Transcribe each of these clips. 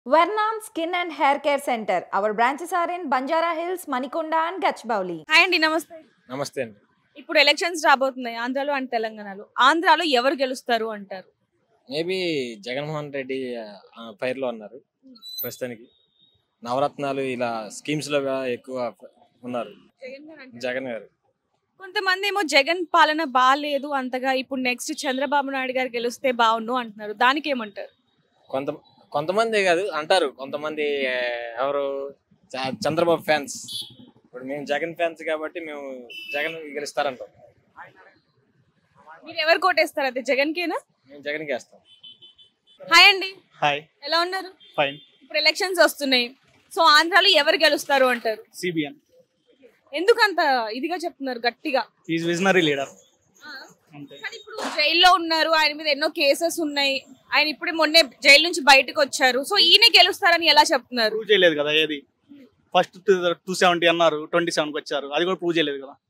Vernam Skin and Hair Care Center. Our branches are in Banjara Hills, Manikonda, and Gachbauli. Hi అండి నమస్తే నమస్తే అండి ఇప్పుడు elections రాబోతున్నాయి ఆంధ్రాలో అండ్ తెలంగాణలో ఆంధ్రాలో ఎవరు గెలుస్తారు అంటారు మేబీ జగన్మోహన్ రెడ్డి ఆ, పైర్లో ఉన్నారు ప్రస్తుతానికి నవరత్నాలు ఇలా స్కీమ్స్ లో ఎక్కువ ఉన్నారు జగన్ గారు కొంతమంది ఏమో జగన్ పాలన బాగాలేదు అంతగా ఇప్పుడు నెక్స్ట్ చంద్రబాబు నాయుడు గారు గెలిస్తే బాగుండు అంటున్నారు దానికి ఏమంటారు కొంత కొంతమంది కాదు అంటారు కొంతమంది ఆ, ఎవరు చ- చంద్రబాబు ఫ్యాన్స్ ఇప్పుడు మేము జగన్ ఫ్యాన్స్ కాబట్టి మేము జగన్ గెలుస్తారంటాం మీరు ఎవరు కోటేస్తారు అయితే జగన్ కేనా మేము జగన్ వేస్తాం హాయ్ అండి హాయ్ ఎలా ఉన్నారు ఫైన్ ఇప్పుడు ఎలక్షన్స్ వస్తున్నాయి సో ఆంధ్రాలో ఎవరు గెలుస్తారు అంటారు సిబిఎన్ ఎందుకంత ఇదిగా చెప్తున్నారు గట్టిగా ఈజ్ విజనరీ లీడర్ అంతే కానీ ఇప్పుడు జైల్లో ఉన్నారు ఆయన మీద ఎన్నో కేసెస్ ఉన్నాయి ఆయన ఇప్పుడే మొన్నే జైలు నుంచి బయటకు వచ్చారు సో ఈయన గెలుస్తారని ఎలా చెప్తున్నారు ప్రూవ్ చేయలేదు కదా ఏది ఫస్ట్ టూ సెవెంటీ అన్నారు ట్వంటీ సెవెన్కి వచ్చారు అది కూడా ప్రూవ్ చేయలేదు కదా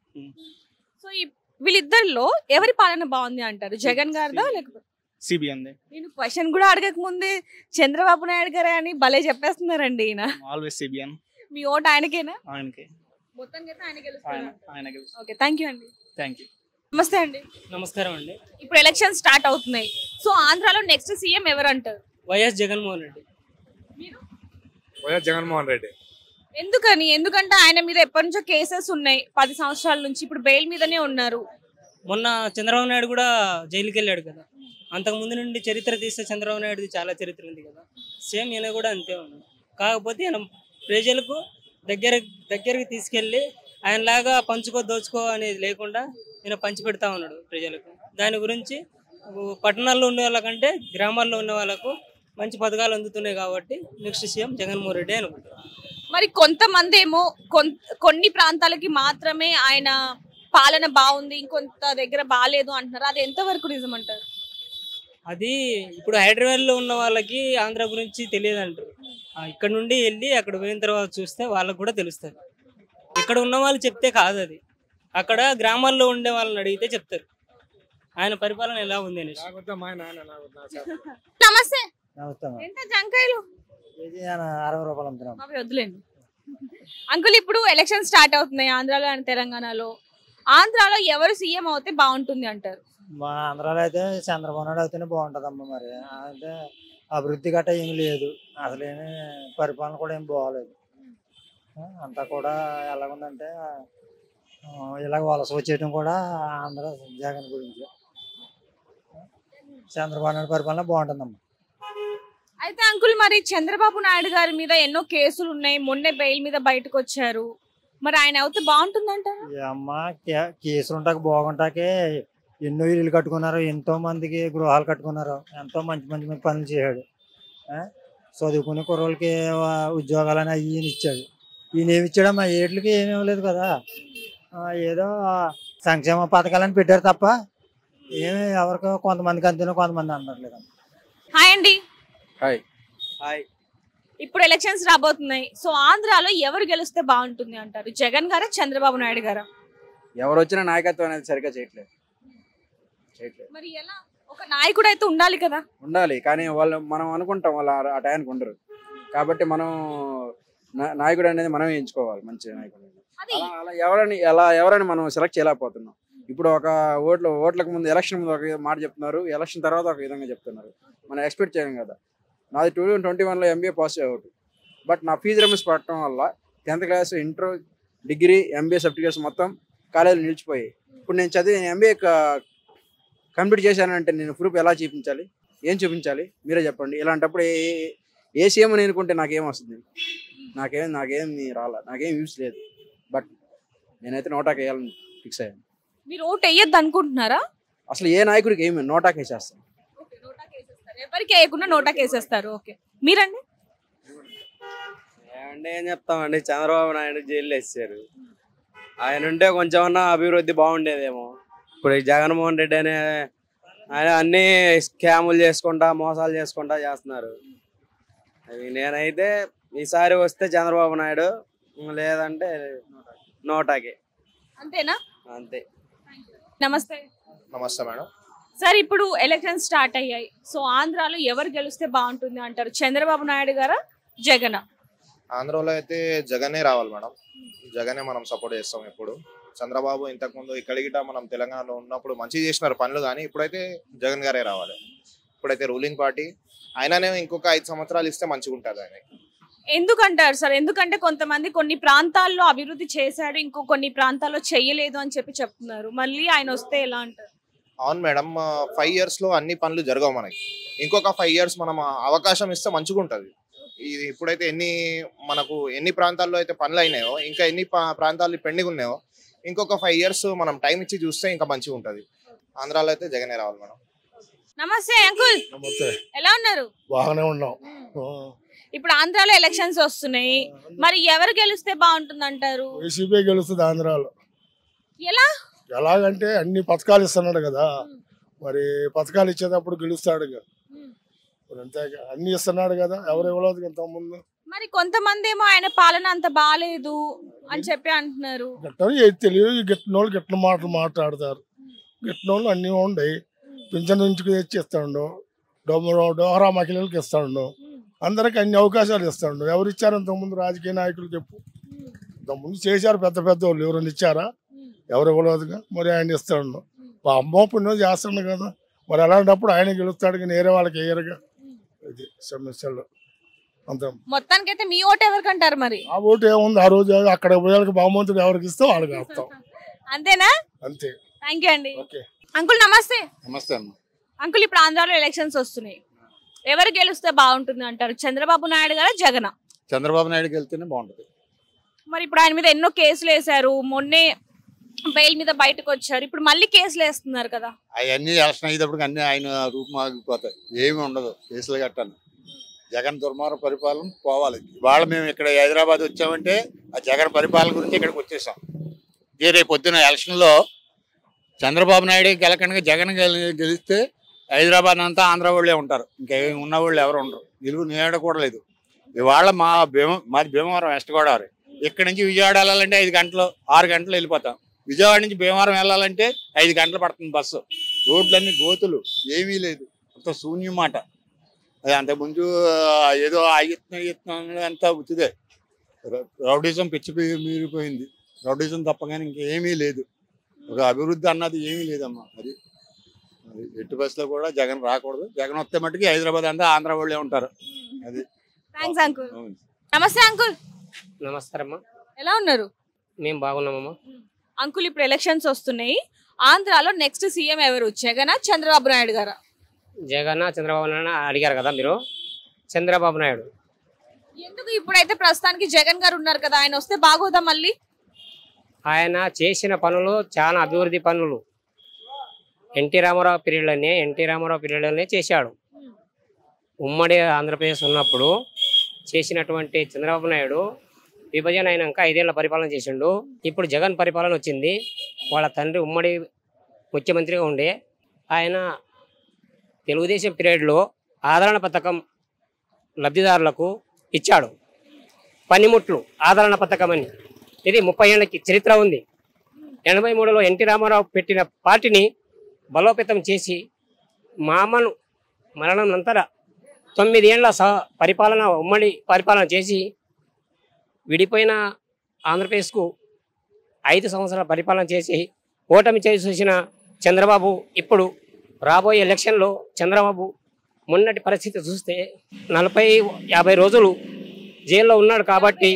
సో ఈ వీళ్ళిద్దరిలో ఎవరి పాలన బాగుంది అంటారు జగన్ గారిదా లేకపోతే సిబిఎన్ నేను క్వశ్చన్ కూడా అడగక ముందే చంద్రబాబు నాయుడు గారే అని భలే చెప్పేస్తున్నారండి ఈయన ఆల్వేస్ సిబిఎన్ మీ ఓటు ఆయనకేనా ఆయనకి మొత్తం అయితే ఆయన ఆయన గెలుస్తారు ఆయనకి ఓకే థ్యాంక్ యూ అండి థ్యాంక్ యూ నమస్తే అండి నమస్కారం అండి ఇప్పుడు ఎలక్షన్ స్టార్ట్ అవుతున్నాయి సో ఆంధ్రాలో నెక్స్ట్ సీఎం ఎవరు అంటారు వైఎస్ జగన్మోహన్ రెడ్డి మీరు వైఎస్ జగన్మోహన్ రెడ్డి ఎందుకని ఎందుకంటే ఆయన మీద ఎప్పటి నుంచో కేసెస్ ఉన్నాయి పది సంవత్సరాల నుంచి ఇప్పుడు బెయిల్ మీదనే ఉన్నారు మొన్న చంద్రబాబు నాయుడు కూడా జైలుకి వెళ్ళాడు కదా అంతకు ముందు నుండి చరిత్ర తీస్తే చంద్రబాబు నాయుడుది చాలా చరిత్ర ఉంది కదా సేమ్ ఈయన కూడా అంతే ఉంది కాకపోతే ఈయన ప్రజలకు దగ్గర దగ్గరికి తీసుకెళ్ళి ఆయనలాగా పంచుకో దోచుకో అనేది లేకుండా ఈయన పంచి పెడతా ఉన్నాడు ప్రజలకు దాని గురించి ఊ, పట్టణాల్లో ఉండే వాళ్ళకంటే గ్రామాల్లో ఉన్న వాళ్ళకు మంచి పథకాలు అందుతున్నాయి కాబట్టి నెక్స్ట్ సీఎం జగన్మోహన్ రెడ్డి అనుకుంటారు మరి కొంతమంది ఏమో కొన్- కొన్ని ప్రాంతాలకి మాత్రమే ఆయన పాలన బాగుంది ఇంకొంత దగ్గర బాగాలేదు అంటున్నారు అది ఎంతవరకు నిజం అంటారు అది ఇప్పుడు హైదరాబాద్లో ఉన్న వాళ్ళకి ఆంధ్ర గురించి తెలియదు అంటారు ఆ, ఇక్కడ నుండి వెళ్ళి అక్కడ పోయిన తర్వాత చూస్తే వాళ్ళకు కూడా తెలుస్తుంది ఇక్కడ ఉన్న వాళ్ళు చెప్తే కాదు అది అక్కడ గ్రామాల్లో ఉండే వాళ్ళని అడిగితే చెప్తారు ఆయన పరిపాలన ఎలా ఉంది అనేసి నాకొద్దా మా నాన్న నాకు నా చేత. నమస్తే నమస్తే మేడం. ఎంత జంకాయలు ఇది ఆయన అరవై రూపాయలు అమ్ముతున్నాం అవి వద్దులేండి అంకుల్ ఇప్పుడు ఎలక్షన్ స్టార్ట్ అవుతున్నాయి ఆంధ్రాలో అండ్ తెలంగాణలో ఆంధ్రాలో ఎవరు సీఎం అవుతే బాగుంటుంది అంటారు మా ఆంధ్రాలో అయితే చంద్రబాబు నాయుడు అయితేనే బాగుంటుందమ్మా మరి అంటే అభివృద్ధి గట్రా ఏమి లేదు అసలు ఏమి పరిపాలన కూడా ఏం బాగోలేదు ఆ, అంతా కూడా ఎలాగుందంటే ఆ, ఇలాగ వలస వచ్చేయటం కూడా ఆంధ్ర జగన్ గురించి చంద్రబాబు నాయుడు పరిపాలన బాగుంటుందమ్మా అయితే అంకుల్ మరి చంద్రబాబు నాయుడు గారి మీద ఎన్నో కేసులు ఉన్నాయి మొన్నే బెయిల్ మీద బయటకు వచ్చారు మరి ఆయన అవుతే బాగుంటుందంటారా ఈ అమ్మ కే- కేసులు ఉంటాక బాగుంటాకే ఎన్నో ఇల్లు కట్టుకున్నారు ఎంతో మందికి గృహాలు కట్టుకున్నారు ఎంతో మంచి మంచి మంచి పనులు చేశాడు ఆ? చదువుకునే కుర్రోళ్ళకి వా- ఉద్యోగాలని అవి ఈయన ఇచ్చాడు ఈయన ఏమి ఇచ్చాడమ్మా ఏట్లకి ఏమీ ఇవ్వలేదు కదా ఆ, ఏదో సంక్షేమ పథకాలని పెట్టారు తప్ప ఏమి ఎవరికో కొంతమందికి అంతేనో కొంతమంది అందట్లేదు హాయ్ అండి హాయ్ హాయ్ ఇప్పుడు ఎలక్షన్స్ రాబోతున్నాయి సో ఆంధ్రాలో ఎవరు గెలిస్తే బాగుంటుంది అంటారు జగన్ గారా చంద్రబాబు నాయుడు గారా ఎవరు వచ్చిన నాయకత్వం అనేది సరిగ్గా చేయట్లేదు చేయట్లేదు మరి ఎలా ఒక నాయకుడు అయితే ఉండాలి కదా ఉండాలి కానీ వాళ్ళు మనం అనుకుంటాం వాళ్ళు ఆ- ఆ టయానికి ఉండరు కాబట్టి మనం నా- నాయకుడు అనేది మనం ఎంచుకోవాలి మంచి నాయకుడు అది అలా అలా ఎవరని ఎలా ఎవరని మనం సెలెక్ట్ చేయలేకపోతున్నాం ఇప్పుడు ఒక ఓట్లు ఓట్లకు ముందు ఎలక్షన్ ముందు ఒక మాట చెప్తున్నారు ఎలక్షన్ తర్వాత ఒక విధంగా చెప్తున్నారు మనం ఎక్స్పెక్ట్ చేయలేం కదా నాది టూ థౌసండ్ ట్వంటీ వన్లో ఎంబీఏ పాస్ అవుట్ బట్ నా ఫీజు రిమర్స్ పడటం వల్ల tenth class inter degree MBA certificates మొత్తం కాలేజీలో నిలిచిపోయాయి ఇప్పుడు నేను చదివి నేను ఎంబీఏ కంప్లీట్ చేశానంటే నేను ప్రూఫ్ ఎలా చూపించాలి ఏం చూపించాలి మీరే చెప్పండి ఇలాంటప్పుడు ఏ ఏ- ఏ సీఎం అని అనుకుంటే నాకేం వస్తుంది నాకేం నాకేం రాలా నాకేం యూస్ లేదు బట్ నేనైతే నోటాకి వేయాలని ఫిక్స్ అయ్యాను మీరు ఓటు వేయద్దు అనుకుంటున్నారా అసలు ఏ నాయకుడికి ఏమి నోటాకి వేసేస్తాను ఎవరికి వేయకుండా నోటా కేసేస్తారు ఓకే మీరండి ఏమంటే ఏం చెప్తామండి చంద్రబాబు నాయుడు జైలు వేసారు ఆయన ఉంటే కొంచెమన్నా అభివృద్ధి బాగుండేదేమో ఇప్పుడు ఈ జగన్మోహన్ రెడ్డి అనే ఆయన అన్ని స్కాములు చేసుకుంటా మోసాలు చేసుకుంటా చేస్తున్నారు అవి నేనైతే ఈసారి వస్తే చంద్రబాబు నాయుడు లేదంటే నోటాకి అంతేనా అంతే నమస్తే నమస్తే మేడం సార్ ఇప్పుడు ఎలక్షన్ స్టార్ట్ అయ్యాయి సో ఆంధ్రాలో ఎవరు గెలిస్తే బాగుంటుంది అంటారు చంద్రబాబు నాయుడు గారా జగన్ ఆంధ్రలో అయితే జగనే రావాలి మేడం జగనే మనం సపోర్ట్ చేస్తాం ఇప్పుడు చంద్రబాబు ఇంతకుముందు ఇక్కడ గిట్ట మనం తెలంగాణలో ఉన్నప్పుడు మంచి చేసినారు పనులు కానీ ఇప్పుడైతే జగన్ గారే రావాలి ఇప్పుడైతే రూలింగ్ పార్టీ ఆయననే ఇంకొక ఐదు సంవత్సరాలు ఇస్తే మంచిగా ఉంటుంది ఆయన ఎందుకంటారు సార్ ఎందుకంటే కొంతమంది కొన్ని ప్రాంతాల్లో అభివృద్ధి చేశాడు ఇంకో కొన్ని ప్రాంతాల్లో చెయ్యలేదు అని చెప్పి చెప్తున్నారు మళ్ళీ ఆయన వస్తే ఎలా అంటారు అవును మేడం ఫైవ్ ఇయర్స్ లో అన్ని పనులు జరగవు మనకి ఇంకొక ఫైవ్ ఇయర్స్ మనం అవకాశం ఇస్తే మంచిగా ఉంటుంది ఇది ఇప్పుడైతే ఎన్ని మనకు ఎన్ని ప్రాంతాల్లో అయితే పనులు అయినాయో ఇంకా ఎన్ని పా- ప్రాంతాలు పెండింగ్ ఉన్నాయో ఇంకొక ఫైవ్ ఇయర్స్ మనం టైం ఇచ్చి చూస్తే ఇంకా మంచిగా ఉంటుంది ఆంధ్రాలో అయితే జగనే రావాలి మేడం నమస్తే అంకుల్ నమస్తే ఎలా ఉన్నారు బాగానే ఉన్నాం ఇప్పుడు ఆంధ్రాలో ఎలక్షన్స్ వస్తున్నాయి మరి ఎవరు గెలిస్తే బాగుంటుంది అంటారు వైసీపీ గెలుస్తుంది ఆంధ్రాలో ఎలా ఎలాగంటే అన్ని పథకాలు ఇస్తున్నాడు కదా మరి పథకాలు ఇచ్చేటప్పుడు గెలుస్తాడు ఇక. మరి అంతే ఇక. అన్ని ఇస్తున్నాడు కదా ఎవరు ఇవ్వలేదు ఇంత ముందు మరి కొంతమంది ఏమో ఆయన పాలన అంత బాగాలేదు అని చెప్పి అంటున్నారు గిట్టని ఏది తెలియదు ఈ గిట్టిన వాళ్ళు గిట్టిన మాటలు మాట్లాడతారు గిట్టిన వాళ్ళు అన్నీ ఉండయి పింఛన్ నుంచి తెచ్చి ఇస్తాడు డోమరో డోహరా మహిళలకు ఇస్తాడు అందరికి అన్ని అవకాశాలు ఇస్తాడు ఎవరు ఇచ్చారు ఇంతకుముందు రాజకీయ నాయకులు చెప్పు ఇంతకుముందు చేశారు పెద్ద పెద్ద వాళ్ళు ఎవరైనా ఇచ్చారా ఎవరు ఇవ్వలేదుగా మరి ఆయన ఇస్తాడు మా అమ్మ పుణ్యం చేస్తాడు కదా మరి అలాంటప్పుడు ఆయన గెలుస్తాడు కానీ వేరే వాళ్ళకి వేయరుగా ఇది సమస్యలు అంత మొత్తానికి అయితే మీ ఓటు ఎవరికి అంటారు మరి ఆ ఓటు ఏముంది ఆ రోజు అక్కడ పోయాలకు బహుమంతుడు ఎవరికి ఇస్తే వాళ్ళకి వేస్తాం అంతేనా అంతే థ్యాంక్ యూ అండి ఓకే అంకుల్ నమస్తే నమస్తే అమ్మ అంకుల్ ఇప్పుడు ఆంధ్రాలో ఎలక్షన్స్ వస్తున్నాయి ఎవరు గెలిస్తే బాగుంటుంది అంటారు చంద్రబాబు నాయుడు గారా జగన్ చంద్రబాబు నాయుడుకి వెళ్తేనే బాగుంటుంది మరి ఇప్పుడు ఆయన మీద ఎన్నో కేసులు వేశారు మొన్నే బెయిల్ మీద బయటకు వచ్చారు ఇప్పుడు మళ్ళీ కేసులు వేస్తున్నారు కదా అవన్నీ ఎలక్షన్ అయ్యేటప్పుడు అన్ని ఆయన రూపం ఆగిపోతాయి ఏమి ఉండదు కేసులు కట్టాను జగన్ దుర్మార్గ పరిపాలన పోవాలి ఇవాళ మేము ఇక్కడ హైదరాబాద్ వచ్చామంటే ఆ జగన్ పరిపాలన గురించి ఇక్కడికి వచ్చేసాం ఇదే రేపు పొద్దున ఎలక్షన్లో చంద్రబాబు నాయుడు గెలకంగా జగన్ గెలి- గెలిస్తే హైదరాబాద్ అంతా ఆంధ్ర వాళ్ళే ఉంటారు ఇంకేం ఉన్న వాళ్ళు ఎవరు ఉండరు నిలువు నీడ కూడా లేదు ఇవాళ మా భీమ మాది భీమవరం వెస్ట్ గోదావరి ఇక్కడి నుంచి విజయవాడ వెళ్ళాలంటే ఐదు గంటలు ఆరు గంటలు వెళ్ళిపోతాం విజయవాడ నుంచి భీమవరం వెళ్ళాలంటే ఐదు గంటలు పడుతుంది బస్సు రోడ్లన్నీ గోతులు ఏమీ లేదు అంత శూన్యం మాట అది అంతకుముందు ఆ, ఏదో ఆగిత్నం ఆగిత్నం అంతా ఉచిదే రౌ- రౌడీజం పిచ్చి పీ- మీరిపోయింది రౌడీజం తప్ప కానీ ఇంకేమీ లేదు ఒక అభివృద్ధి అన్నది ఏమీ లేదమ్మా అది అది ఎట్టి బస్సులో కూడా జగన్ రాకూడదు జగన్ వస్తే మట్టుకి హైదరాబాద్ అంతా ఆంధ్ర వాళ్ళే ఉంటారు అది థ్యాంక్స్ అంకుల్ అవును. నమస్తే అంకుల్ నమస్కారమ్మా ఎలా ఉన్నారు మేము బాగున్నామమ్మా అంకుల్ ఇప్పుడు ఎలక్షన్స్ వస్తున్నాయి ఆంధ్రాలో నెక్స్ట్ సీఎం ఎవరు జగన్ చంద్రబాబు నాయుడు గారా జగన్ చంద్రబాబు నాయుడు అడిగారు కదా మీరు చంద్రబాబు నాయుడు ఎందుకు ఇప్పుడైతే ప్రస్తుతానికి జగన్ గారు ఉన్నారు కదా ఆయన వస్తే బాగోదా మళ్ళీ ఆయన చేసిన పనులు చాలా అభివృద్ధి పనులు ఎన్టీ రామారావు పీరియడ్లోనే ఎన్టీ రామారావు పీరియడ్లోనే చేశాడు ఉమ్మడి ఆంధ్రప్రదేశ్ ఉన్నప్పుడు చేసినటువంటి చంద్రబాబు నాయుడు విభజన అయినాక ఐదేళ్ల పరిపాలన చేసిండు ఇప్పుడు జగన్ పరిపాలన వచ్చింది వాళ్ళ తండ్రి ఉమ్మడి ముఖ్యమంత్రిగా ఉండే ఆయన తెలుగుదేశం పీరియడ్లో ఆదరణ పథకం లబ్ధిదారులకు ఇచ్చాడు పనిముట్లు ఆదరణ పథకం అని ఇది ముప్పై ఏళ్ళకి చరిత్ర ఉంది ఎనభై మూడులో ఎన్టీ రామారావు పెట్టిన పార్టీని బలోపేతం చేసి మామను మరణం నంతర తొమ్మిది ఏళ్ల సహ పరిపాలన ఉమ్మడి పరిపాలన చేసి విడిపోయిన ఆంధ్రప్రదేశ్కు ఐదు సంవత్సరాల పరిపాలన చేసి ఓటమి చేసి చూసిన చంద్రబాబు ఇప్పుడు రాబోయే ఎలక్షన్లో చంద్రబాబు మొన్నటి పరిస్థితి చూస్తే నలభై యాభై రోజులు జైల్లో ఉన్నాడు కాబట్టి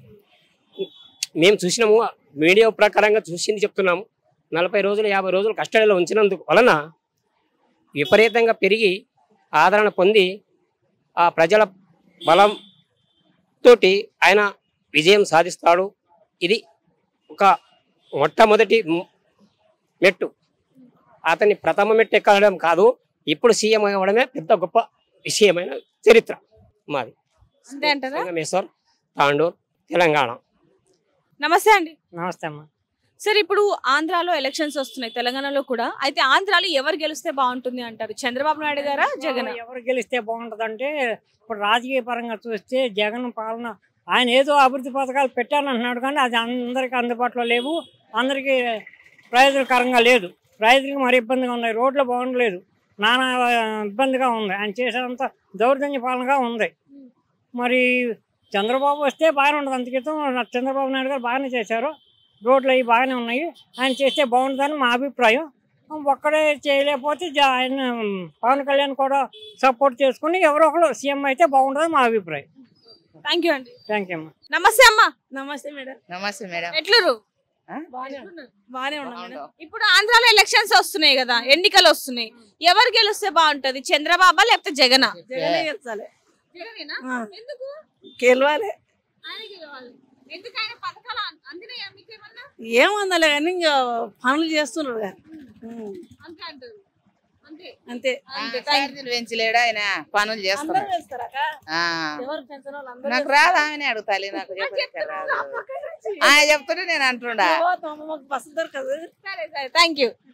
మేము చూసినాము మీడియా ప్రకారంగా చూసింది చెప్తున్నాము నలభై రోజులు యాభై రోజులు కస్టడీలో ఉంచినందుకు వలన విపరీతంగా పెరిగి ఆదరణ పొంది ఆ ప్రజల బలం తోటి ఆయన విజయం సాధిస్తాడు ఇది ఒక మొట్టమొదటి మ్- మెట్టు అతని ప్రథమ మెట్టు ఎక్కడం కాదు ఇప్పుడు సీఎం అవ్వడమే పెద్ద గొప్ప విషయమైన చరిత్ర మాది అంతే అంటారా సంగమేశ్వర్ తాండూర్ తెలంగాణ నమస్తే అండి నమస్తే అమ్మా సార్ ఇప్పుడు ఆంధ్రాలో ఎలక్షన్స్ వస్తున్నాయి తెలంగాణలో కూడా అయితే ఆంధ్రాలో ఎవరు గెలిస్తే బాగుంటుంది అంటారు చంద్రబాబు నాయుడు గారా జగన్ ఎవరు గెలిస్తే బాగుంటుందంటే ఇప్పుడు రాజకీయ పరంగా చూస్తే జగన్ పాలన ఆయన ఏదో అభివృద్ధి పథకాలు పెట్టానంటున్నాడు కానీ అది అందరికీ అందుబాటులో లేవు అందరికీ ప్రయోజనకరంగా లేదు రైతులకు మరి ఇబ్బందిగా ఉన్నాయి రోడ్లు బాగుండలేదు నానా ఇబ్బందిగా ఉంది ఆయన చేసేంత దౌర్జన్య పాలనగా ఉంది మరి చంద్రబాబు వస్తే బాగానే ఉండదు అంత క్రితం చంద్రబాబు నాయుడు గారు బాగానే చేశారు రోడ్లు అవి బాగానే ఉన్నాయి ఆయన చేస్తే బాగుంటుందని మా అభిప్రాయం ఒక్కడే చేయలేకపోతే జా- ఆయన పవన్ కళ్యాణ్ కూడా సపోర్ట్ చేసుకుని ఎవరో ఒకరు సీఎం అయితే బాగుంటుందని మా అభిప్రాయం థ్యాంక్ యూ అండి థ్యాంక్ యూ అమ్మా నమస్తే అమ్మా నమస్తే మేడం నమస్తే మేడం ఎట్లురు బాగానే ఉన్నాం మేడం ఇప్పుడు ఆంధ్రాలో ఎలక్షన్స్ వస్తున్నాయి కదా ఎన్నికలు వస్తున్నాయి ఎవరు గెలిస్తే బాగుంటది చంద్రబాబా లేకపోతే జగనా జగనే గెలిచాలి జగనేనా ఆ. ఎందుకు గెలవాలి ఆయన గెలవాలి ఎందుకు ఆయన పథకాలు అం- అందినాయా మీకేమన్నా ఏమందలే కానీ ఇంకా పనులు చేస్తున్నాడు కదా ఉం. అంతే అంటారు అంతే అంతే అంతే ఛార్జీలు పెంచలేడు ఆయన పనులు అందరూ చేస్తున్నాడు వేస్తారక్క ఆ. ఎవరు పెంచిన వాళ్ళు అందరూ నాకు వేస్తారు. రాదు ఆమెనే అడుగుతాలి నాకు చెప్పలేక రాదు ఆయన చెప్తుంటే నేను అంటుండా ఏవో తమ మాకు బస్సు దొరకదు సరే సరే థ్యాంక్ యూ